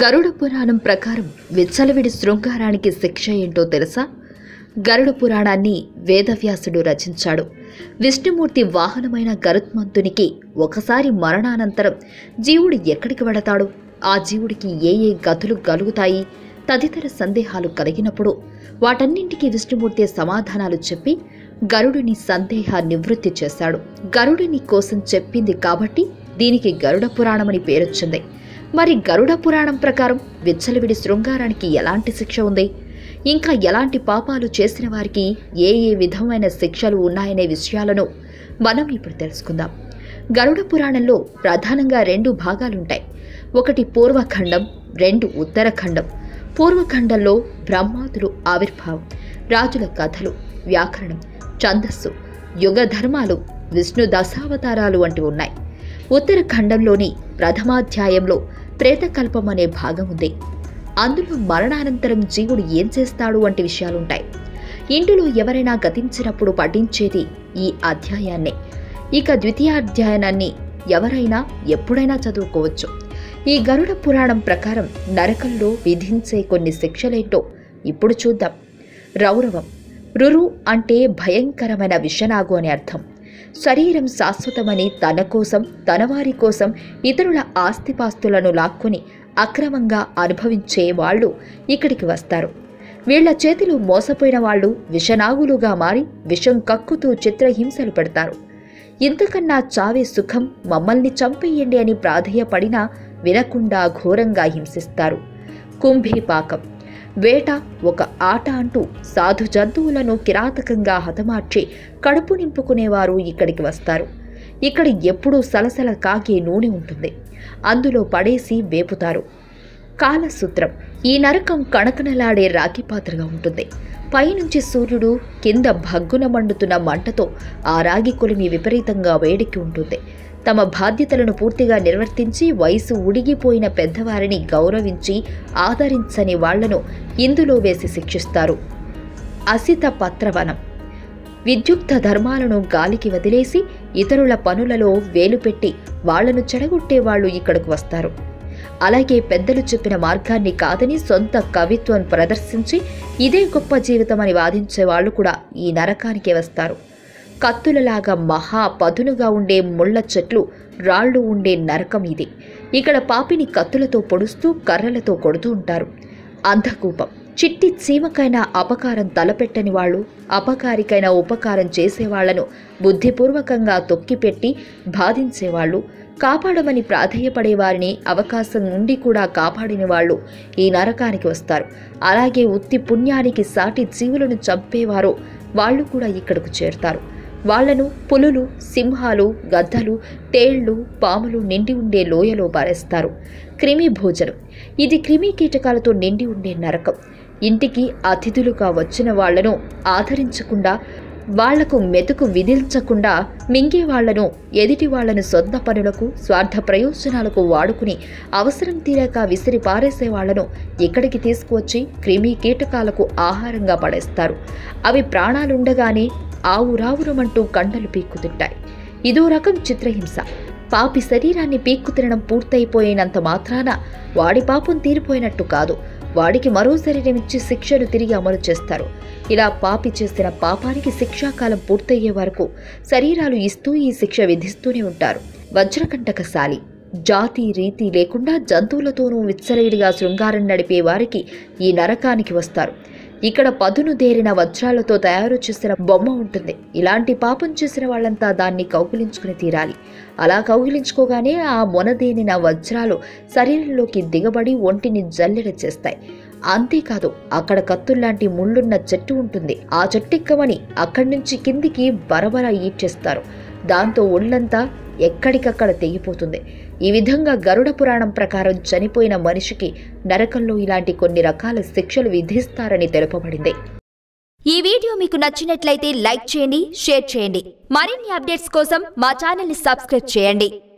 గరుడ పురాణం ప్రకారం విచ్చలవిడి శృంగారానికి శిక్ష ఏంటో తెలుసా గరుడ పురాణాన్ని వేదవ్యాసుడు రచించాడు విష్ణుమూర్తి వాహనమైన గరుత్మంతునికి ఒకసారి మరణానంతరం జీవుడు ఎక్కడికి వెళతాడు ఆ జీవుడికి ఏ ఏ గతులు కలుగుతాయి తదితర సందేహాలు కలిగినప్పుడు వాటన్నింటికీ విష్ణుమూర్తి సమాధానాలు చెప్పి గరుడుని సందేహ నివృత్తి చేశాడు గరుడిని కోసం చెప్పింది కాబట్టి దీనికి గరుడ పురాణమని పేరొచ్చింది మరి గరుడ పురాణం ప్రకారం విచ్చలవిడి శృంగారానికి ఎలాంటి శిక్ష ఉంది ఇంకా ఎలాంటి పాపాలు చేసిన వారికి ఏ ఏ విధమైన శిక్షలు ఉన్నాయనే విషయాలను మనం ఇప్పుడు తెలుసుకుందాం గరుడ పురాణంలో ప్రధానంగా రెండు భాగాలుంటాయి ఒకటి పూర్వఖండం రెండు ఉత్తరఖండం పూర్వఖండంలో బ్రహ్మాదులు ఆవిర్భావం రాజుల కథలు వ్యాకరణం ఛందస్సు యుగ ధర్మాలు విష్ణు దశావతారాలు వంటివి ఉన్నాయి ఉత్తరఖండంలోని ప్రథమాధ్యాయంలో ప్రేతకల్పం అనే భాగం ఉంది అందులో మరణానంతరం జీవుడు ఏం చేస్తాడు వంటి విషయాలుంటాయి ఇంటిలో ఎవరైనా గతించినప్పుడు పఠించేది ఈ అధ్యాయాన్నే ఇక ద్వితీయాధ్యాయాన్ని ఎవరైనా ఎప్పుడైనా చదువుకోవచ్చు ఈ గరుడ పురాణం ప్రకారం నరకంలో విధించే కొన్ని శిక్షలేంటో ఇప్పుడు చూద్దాం రౌరవం రురు అంటే భయంకరమైన విషనాగు అని అర్థం శరీరం శాశ్వతమని తన కోసం తన వారి కోసం ఇతరుల ఆస్తిపాస్తులను లాక్కొని అక్రమంగా అనుభవించే వాళ్ళు ఇక్కడికి వస్తారు వీళ్ల చేతిలో మోసపోయిన వాళ్ళు విషనాగులుగా మారి విషం కక్కుతూ చిత్రహింసలు పెడతారు ఇంతకన్నా చావే సుఖం మమ్మల్ని చంపేయండి అని ప్రాధేయపడినా వినకుండా ఘోరంగా హింసిస్తారు కుంభీపాకం వేట ఒక ఆట అంటూ సాధు జంతువులను కిరాతకంగా హతమార్చి కడుపు నింపుకునేవారు ఇక్కడికి వస్తారు ఇక్కడ ఎప్పుడూ సలసల కాగే నూనె ఉంటుంది అందులో పడేసి వేపుతారు కాలసూత్రం ఈ నరకం కణకణలాడే రాగి పాత్రగా ఉంటుంది పైనుంచి సూర్యుడు కింద భగ్గున మండుతున్న మంటతో ఆ రాగి కొలిమి విపరీతంగా వేడికి ఉంటుంది తమ బాధ్యతలను పూర్తిగా నిర్వర్తించి వయసు ఉడిగిపోయిన పెద్దవారిని గౌరవించి ఆదరించని వాళ్లను ఇందులో వేసి శిక్షిస్తారు అసిత పత్రవనం విద్యుక్త ధర్మాలను గాలికి వదిలేసి ఇతరుల పనులలో వేలు పెట్టి వాళ్లను చెడగొట్టే వాళ్ళు ఇక్కడకు వస్తారు అలాగే పెద్దలు చెప్పిన మార్గాన్ని కాదని సొంత కవిత్వం ప్రదర్శించి ఇదే గొప్ప జీవితం అని వాదించే వాళ్ళు కూడా ఈ నరకానికే వస్తారు కత్తులలాగా మహా పదునుగా ఉండే ముళ్ళ చెట్లు రాళ్ళు ఉండే నరకం ఇది ఇక్కడ పాపిని కత్తులతో పొడుస్తూ కర్రలతో కొడుతూ ఉంటారు అంధకూపం చిట్టి చీమకైనా అపకారం తలపెట్టని వాళ్ళు అపకారికైన ఉపకారం చేసేవాళ్లను బుద్ధిపూర్వకంగా తొక్కిపెట్టి బాధించేవాళ్ళు కాపాడమని ప్రాధేయపడే వారిని అవకాశం నుండి కూడా కాపాడిన వాళ్ళు ఈ నరకానికి వస్తారు అలాగే ఉత్తి పుణ్యానికి సాటి జీవులను చంపేవారు వాళ్ళు కూడా ఇక్కడకు చేరుతారు వాళ్లను పులులు సింహాలు గద్దలు తేళ్లు పాములు నిండి ఉండే లోయలో పారేస్తారు క్రిమి భోజనం ఇది క్రిమి కీటకాలతో నిండి ఉండే నరకం ఇంటికి అతిథులుగా వచ్చిన వాళ్లను ఆదరించకుండా వాళ్లకు మెతుకు విధించకుండా మింగే వాళ్లను ఎదుటి వాళ్లను సొంత పనులకు స్వార్థ ప్రయోజనాలకు వాడుకుని అవసరం తీరాక విసిరి పారేసే వాళ్లను ఇక్కడికి తీసుకువచ్చి క్రిమి కీటకాలకు ఆహారంగా పడేస్తారు అవి ప్రాణాలుండగానే ఆవురావురమంటూ కండలు పీక్కుతింటాయి ఇదో రకం చిత్రహింస పాపి శరీరాన్ని పీక్కు తినడం పూర్తయిపోయినంత మాత్రాన వాడి పాపం తీరిపోయినట్టు కాదు వాడికి మరో శరీరం ఇచ్చి శిక్షను తిరిగి అమలు చేస్తారు ఇలా పాపి చేసిన పాపానికి శిక్షాకాలం పూర్తయ్యే వరకు శరీరాలు ఇస్తూ ఈ శిక్ష విధిస్తూనే ఉంటారు వజ్రకంటకశాలి జాతి రీతి లేకుండా జంతువులతోనూ విచ్చలవిడిగా శృంగారం నడిపే వారికి ఈ నరకానికి వస్తారు ఇక్కడ పదును దేరిన వజ్రాలతో తయారు చేసిన బొమ్మ ఉంటుంది ఇలాంటి పాపం చేసిన వాళ్ళంతా దాన్ని కౌగిలించుకుని తీరాలి అలా కౌగిలించుకోగానే ఆ మొనదేనిన వజ్రాలు శరీరంలోకి దిగబడి ఒంటిని జల్లెడ చేస్తాయి అంతేకాదు అక్కడ కత్తుల్లాంటి ముళ్ళున్న చెట్టు ఉంటుంది ఆ చెట్టెక్కమని అక్కడి నుంచి కిందికి బరబర ఈడ్చేస్తారు దాంతో ఒళ్ళంతా ఎక్కడికక్కడ తెగిపోతుంది ఈ విధంగా గరుడ పురాణం ప్రకారం చనిపోయిన మనిషికి నరకంలో ఇలాంటి కొన్ని రకాల శిక్షలు విధిస్తారని తెలుపబడింది ఈ వీడియో మీకు నచ్చినట్లయితే లైక్ చేయండి షేర్ చేయండి మరిన్ని అప్డేట్స్ కోసం మా ఛానల్ని సబ్స్క్రైబ్ చేయండి